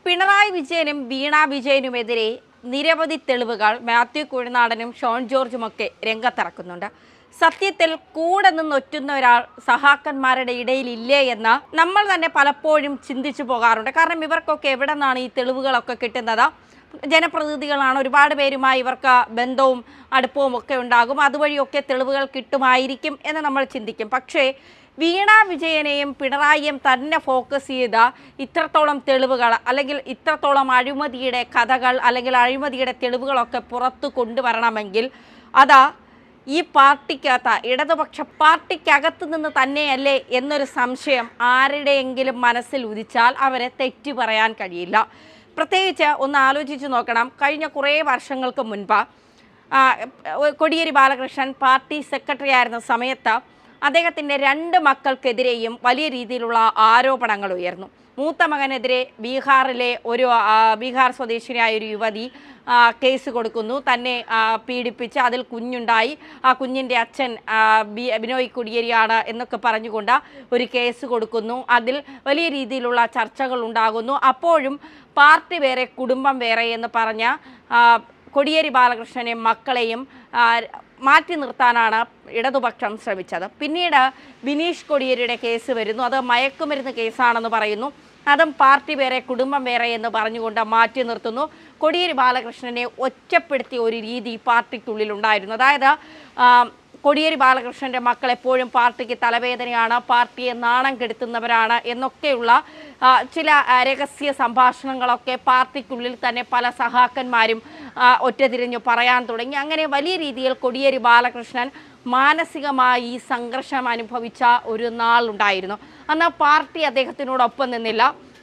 പിണറായി വിജയനും വീണ വിജയനുമെതിരെ നിരവധി തെളിവുകൾ മാത്യു കുഴിനാടനും ഷോൺ ജോർജുമൊക്കെ രംഗത്തിറക്കുന്നുണ്ട് സത്യത്തിൽ കൂടെ നിന്നൊറ്റുന്ന ഒരാൾ സഹാക്കന്മാരുടെ ഇടയിൽ ഇല്ലേ എന്ന് നമ്മൾ തന്നെ പലപ്പോഴും ചിന്തിച്ചു പോകാറുണ്ട് കാരണം ഇവർക്കൊക്കെ എവിടെ നിന്നാണ് ഈ തെളിവുകളൊക്കെ കിട്ടുന്നത് ജനപ്രതിനിധികളാണ് ഒരുപാട് പേരുമായി ഇവർക്ക് ബന്ധവും അടുപ്പവും ഒക്കെ ഉണ്ടാകും അതുവഴിയൊക്കെ തെളിവുകൾ കിട്ടുമായിരിക്കും എന്ന് നമ്മൾ ചിന്തിക്കും പക്ഷേ വീണ വിജയനെയും പിണറായിയും തന്നെ ഫോക്കസ് ചെയ്ത ഇത്രത്തോളം തെളിവുകൾ അല്ലെങ്കിൽ ഇത്രത്തോളം അഴിമതിയുടെ കഥകൾ അല്ലെങ്കിൽ അഴിമതിയുടെ തെളിവുകളൊക്കെ പുറത്തു കൊണ്ടുവരണമെങ്കിൽ അതാ ഈ പാർട്ടിക്കകത്ത് ഇടതുപക്ഷ പാർട്ടിക്കകത്ത് നിന്ന് തന്നെയല്ലേ എന്നൊരു സംശയം ആരുടെയെങ്കിലും മനസ്സിൽ ഉദിച്ചാൽ അവരെ തെറ്റു പറയാൻ കഴിയില്ല പ്രത്യേകിച്ച് ഒന്ന് ആലോചിച്ച് നോക്കണം കഴിഞ്ഞ കുറേ വർഷങ്ങൾക്ക് മുൻപ് ആ, കൊടിയേരി ബാലകൃഷ്ണൻ പാർട്ടി സെക്രട്ടറി ആയിരുന്ന സമയത്ത് അദ്ദേഹത്തിൻ്റെ രണ്ട് മക്കൾക്കെതിരെയും വലിയ രീതിയിലുള്ള ആരോപണങ്ങൾ ഉയർന്നു മൂത്ത മകനെതിരെ ബീഹാറിലെ ഒരു ആ, ബീഹാർ സ്വദേശിനിയായ ഒരു യുവതി ആ, കേസ് കൊടുക്കുന്നു തന്നെ ആ, പീഡിപ്പിച്ച് അതിൽ കുഞ്ഞുണ്ടായി ആ കുഞ്ഞിൻ്റെ അച്ഛൻ ആ, ബി ബിനോയ് കുടിയേരിയാണ് എന്നൊക്കെ പറഞ്ഞുകൊണ്ട് ഒരു കേസ് കൊടുക്കുന്നു അതിൽ വലിയ രീതിയിലുള്ള ചർച്ചകൾ ഉണ്ടാകുന്നു അപ്പോഴും പാർട്ടി വേറെ കുടുംബം വേറെ എന്ന് പറഞ്ഞ ആ, കൊടിയേരി ബാലകൃഷ്ണനെയും മക്കളെയും ആ, മാറ്റി നിർത്താനാണ് ഇടതുപക്ഷം ശ്രമിച്ചത് പിന്നീട് ബിനീഷ് കൊടിയേരിയുടെ കേസ് വരുന്നു അത് മയക്കുമരുന്ന് കേസാണെന്ന് പറയുന്നു അതും പാർട്ടി വേറെ കുടുംബം വേറെ എന്ന് പറഞ്ഞുകൊണ്ട് മാറ്റി നിർത്തുന്നു കൊടിയേരി ബാലകൃഷ്ണനെ ഒറ്റപ്പെടുത്തിയ ഒരു രീതി പാർട്ടിക്കുള്ളിൽ ഉണ്ടായിരുന്നു അതായത് ആ, കൊടിയേരി ബാലകൃഷ്ണൻ്റെ മക്കൾ എപ്പോഴും പാർട്ടിക്ക് തലവേദനയാണ് പാർട്ടിയെ നാണം കെടുത്തുന്നവരാണ് എന്നൊക്കെയുള്ള ആ, ചില ആ, രഹസ്യ സംഭാഷണങ്ങളൊക്കെ പാർട്ടിക്കുള്ളിൽ തന്നെ പല സഹാക്കന്മാരും ആ, ഒറ്റതിരിഞ്ഞു പറയാൻ തുടങ്ങി അങ്ങനെ വലിയ രീതിയിൽ കൊടിയേരി ബാലകൃഷ്ണൻ മാനസികമായി ഈ സംഘർഷം അനുഭവിച്ച ഒരു നാളുണ്ടായിരുന്നു അന്ന് പാർട്ടി അദ്ദേഹത്തിനോടൊപ്പം നിന്നില്ല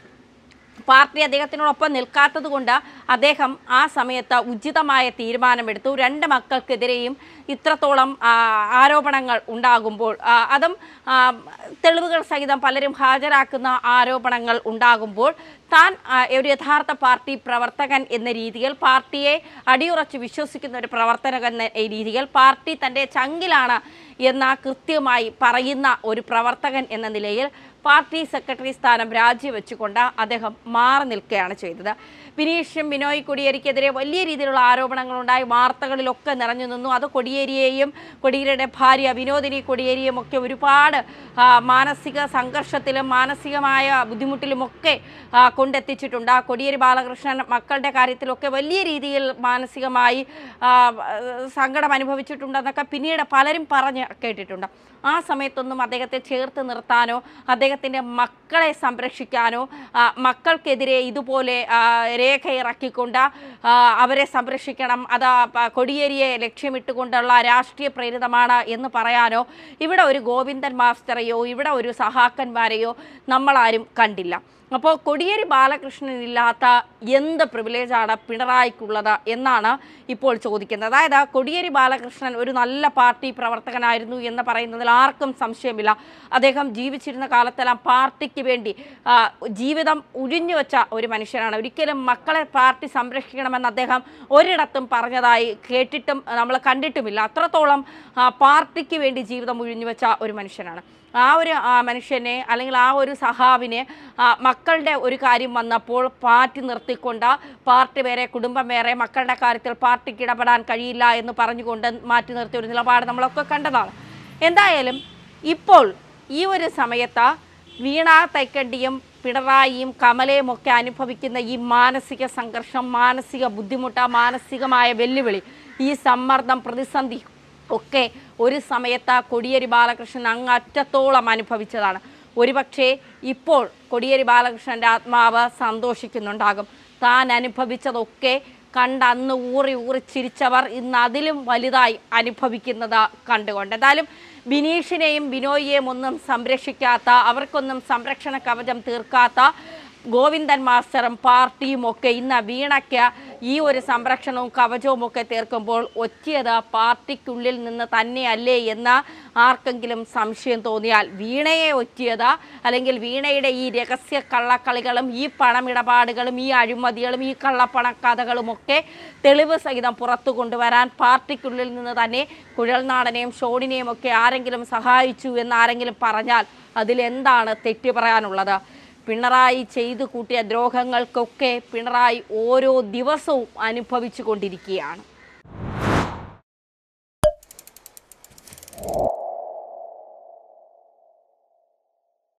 പാർട്ടി അദ്ദേഹത്തിനോടൊപ്പം നിൽക്കാത്തത് കൊണ്ട് അദ്ദേഹം ആ സമയത്ത് ഉചിതമായ തീരുമാനമെടുത്തു രണ്ട് മക്കൾക്കെതിരെയും ഇത്രത്തോളം ആ, ആരോപണങ്ങൾ ഉണ്ടാകുമ്പോൾ ആ, അതും ആ, തെളിവുകൾ സഹിതം പലരും ഹാജരാക്കുന്ന ആരോപണങ്ങൾ ഉണ്ടാകുമ്പോൾ താൻ ആ, ഒരു യഥാർത്ഥ പാർട്ടി പ്രവർത്തകൻ എന്ന രീതിയിൽ പാർട്ടിയെ അടിയുറച്ച് വിശ്വസിക്കുന്ന ഒരു പ്രവർത്തകൻ എന്ന രീതിയിൽ പാർട്ടി തൻ്റെ ചങ്കിലാണ് എന്ന കൃത്യമായി പറയുന്ന ഒരു പ്രവർത്തകൻ എന്ന നിലയിൽ പാർട്ടി സെക്രട്ടറി സ്ഥാനം രാജിവെച്ചുകൊണ്ട് അദ്ദേഹം മാറി നിൽക്കുകയാണ് ചെയ്തത് ബിനീഷും ബിനോയ് കൊടിയേരിക്കെതിരെ വലിയ രീതിയിലുള്ള ആരോപണങ്ങളുണ്ടായി വാർത്തകളിലൊക്കെ നിറഞ്ഞു നിന്നു അത് കൊടിയേരിയെയും കൊടിയേരിയുടെ ഭാര്യ വിനോദിനി കൊടിയേരിയും ഒക്കെ ഒരുപാട് ആ, മാനസിക സംഘർഷത്തിലും മാനസികമായ ബുദ്ധിമുട്ടിലുമൊക്കെ ആ, കൊണ്ടെത്തിച്ചിട്ടുണ്ട് ആ കൊടിയേരി ബാലകൃഷ്ണൻ മക്കളുടെ കാര്യത്തിലൊക്കെ വലിയ രീതിയിൽ മാനസികമായി ആ, സങ്കടം അനുഭവിച്ചിട്ടുണ്ടെന്നൊക്കെ പിന്നീട് പലരും പറഞ്ഞ് കേട്ടിട്ടുണ്ട് ആ സമയത്തൊന്നും അദ്ദേഹത്തെ ചേർത്ത് നിർത്താനോ അദ്ദേഹത്തിൻ്റെ മക്കളെ സംരക്ഷിക്കാനോ ആ, മക്കൾക്കെതിരെ ഇതുപോലെ ആ, രേഖ ഇറക്കിക്കൊണ്ട് ആ, അവരെ സംരക്ഷിക്കണം അത് പ- കൊടിയേരിയെ ലക്ഷ്യമിട്ടുകൊണ്ടുള്ള രാഷ്ട്രീയ പ്രേരിതമാണ് എന്ന് പറയാനോ ഇവിടെ ഒരു ഗോവിന്ദൻ മാസ്റ്ററെയോ ഇവിടെ ഒരു സഹാക്കന്മാരെയോ നമ്മളാരും കണ്ടില്ല അപ്പോൾ കൊടിയേരി ബാലകൃഷ്ണനില്ലാത്ത എന്ത് പ്രിവിലേജാണ് പിണറായിക്കുള്ളത് എന്നാണ് ഇപ്പോൾ ചോദിക്കുന്നത് അതായത് കൊടിയേരി ബാലകൃഷ്ണൻ ഒരു നല്ല പാർട്ടി പ്രവർത്തകനായിരുന്നു എന്ന് പറയുന്നതിൽ ആർക്കും സംശയമില്ല അദ്ദേഹം ജീവിച്ചിരുന്ന കാലത്തെല്ലാം പാർട്ടിക്ക് വേണ്ടി ആ, ജീവിതം ഉഴിഞ്ഞു വെച്ച ഒരു മനുഷ്യനാണ് ഒരിക്കലും മക്കളെ പാർട്ടി സംരക്ഷിക്കണമെന്ന് അദ്ദേഹം ഒരിടത്തും പറഞ്ഞതായി കേട്ടിട്ടും നമ്മൾ കണ്ടിട്ടുമില്ല അത്രത്തോളം ആ, പാർട്ടിക്ക് വേണ്ടി ജീവിതം ഉഴിഞ്ഞു വെച്ച ഒരു മനുഷ്യനാണ് ആ ഒരു ആ, മനുഷ്യനെ അല്ലെങ്കിൽ ആ ഒരു സഹാവിനെ ആ, മക്കളുടെ ഒരു കാര്യം വന്നപ്പോൾ പാർട്ടി നിർത്തിക്കൊണ്ട് പാർട്ടി വേറെ കുടുംബം വേറെ മക്കളുടെ കാര്യത്തിൽ പാർട്ടിക്ക് ഇടപെടാൻ കഴിയില്ല എന്ന് പറഞ്ഞുകൊണ്ട് മാറ്റി നിർത്തിയ ഒരു നിലപാട് നമ്മളൊക്കെ കണ്ടതാണ് എന്തായാലും ഇപ്പോൾ ഈ ഒരു സമയത്ത് വീണ തൈക്കണ്ടിയും പിണറായിയും കമലയും ഒക്കെ അനുഭവിക്കുന്ന ഈ മാനസിക സംഘർഷം മാനസിക ബുദ്ധിമുട്ട് മാനസികമായ വെല്ലുവിളി ഈ സമ്മർദ്ദം പ്രതിസന്ധി ഒക്കെ ഒരു സമയത്ത് കൊടിയേരി ബാലകൃഷ്ണൻ അങ്ങ് അറ്റത്തോളം അനുഭവിച്ചതാണ് ഒരുപക്ഷെ ഇപ്പോൾ കൊടിയേരി ബാലകൃഷ്ണൻ്റെ ആത്മാവ് സന്തോഷിക്കുന്നുണ്ടാകും താൻ അനുഭവിച്ചതൊക്കെ കണ്ട് അന്ന് ഊറി ഊറി ചിരിച്ചവർ ഇന്ന് അതിലും വലുതായി അനുഭവിക്കുന്നത് കണ്ടുകൊണ്ട് എന്തായാലും ബിനീഷിനെയും ബിനോയിയെയും ഒന്നും സംരക്ഷിക്കാത്ത അവർക്കൊന്നും സംരക്ഷണ കവചം തീർക്കാത്ത ഗോവിന്ദൻ മാസ്റ്ററും പാർട്ടിയും ഒക്കെ ഇന്ന് വീണയ്ക്ക് ഈ ഒരു സംരക്ഷണവും കവചവും ഒക്കെ തീർക്കുമ്പോൾ ഒറ്റിയത് പാർട്ടിക്കുള്ളിൽ നിന്ന് തന്നെയല്ലേ എന്ന് ആർക്കെങ്കിലും സംശയം തോന്നിയാൽ വീണയെ ഒറ്റിയത് അല്ലെങ്കിൽ വീണയുടെ ഈ രഹസ്യ കള്ളക്കളികളും ഈ പണമിടപാടുകളും ഈ അഴിമതികളും ഈ കള്ളപ്പണ കഥകളും ഒക്കെ തെളിവ് സഹിതം പുറത്തു കൊണ്ടുവരാൻ പാർട്ടിക്കുള്ളിൽ നിന്ന് തന്നെ കുഴൽനാടനെയും ഷോണിനെയും ഒക്കെ ആരെങ്കിലും സഹായിച്ചു എന്ന് ആരെങ്കിലും പറഞ്ഞാൽ അതിലെന്താണ് തെറ്റു പറയാനുള്ളത് പിണറായി ചെയ്തു കൂട്ടിയ ദ്രോഹങ്ങൾക്കൊക്കെ പിണറായി ഓരോ ദിവസവും അനുഭവിച്ചു കൊണ്ടിരിക്കുകയാണ്